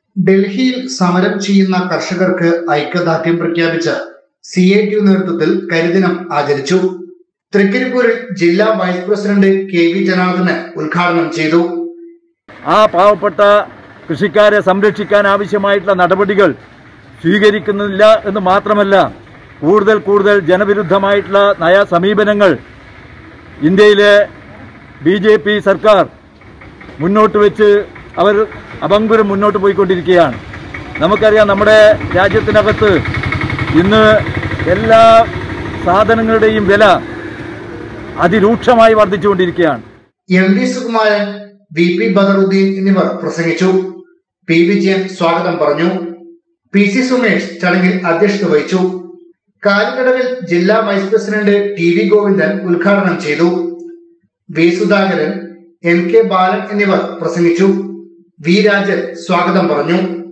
ഡൽഹിയിൽ സമരം ചെയ്യുന്ന കർഷകർക്ക് ഐക്യദാർഢ്യം പ്രഖ്യാപിച്ച് സി ഐ ടി നേതൃത്വത്തിൽ കരിദിനം ആചരിച്ചു തൃക്കരിപ്പൂരിൽ ജില്ലാ vice president K V Janardhan ഉദ്ഘാടനം ചെയ്തു ആ പാവപ്പെട്ട കൃഷിക്കാരെ സംരക്ഷിക്കാൻ ആവശ്യമായിട്ടുള്ള നടപടികൾ സ്വീകരിക്കുന്നില്ല എന്ന് മാത്രമല്ല കൂടുതൽ കൂടുതൽ ജനവിരുദ്ധമായിട്ടുള്ള നയ സമീപനങ്ങൾ ഇന്ത്യയിലെ ബി ജെ പി സർക്കാർ മുന്നോട്ട് വെച്ച് അവർ അപങ്കുരം മുന്നോട്ട് പോയിക്കൊണ്ടിരിക്കുകയാണ് നമുക്കറിയാം നമ്മുടെ രാജ്യത്തിനകത്ത് ഇന്ന് എല്ലാ സാധനങ്ങളുടെയും വില അതിരൂക്ഷമായി വർദ്ധിച്ചുകൊണ്ടിരിക്കുകയാണ് M V Sukumaran V P Badaruddin എന്നിവർ പ്രസംഗിച്ചു പി വിജയൻ സ്വാഗതം പറഞ്ഞു പി സി സുമേഷ് ചടങ്ങിൽ അധ്യക്ഷത വഹിച്ചു കാലിക്കടവിൽ ജില്ലാ vice president T V Govindan ഉദ്ഘാടനം ചെയ്തു V Sudhakaran M K Balan എന്നിവർ പ്രസംഗിച്ചു വി രാജൻ സ്വാഗതം പറഞ്ഞു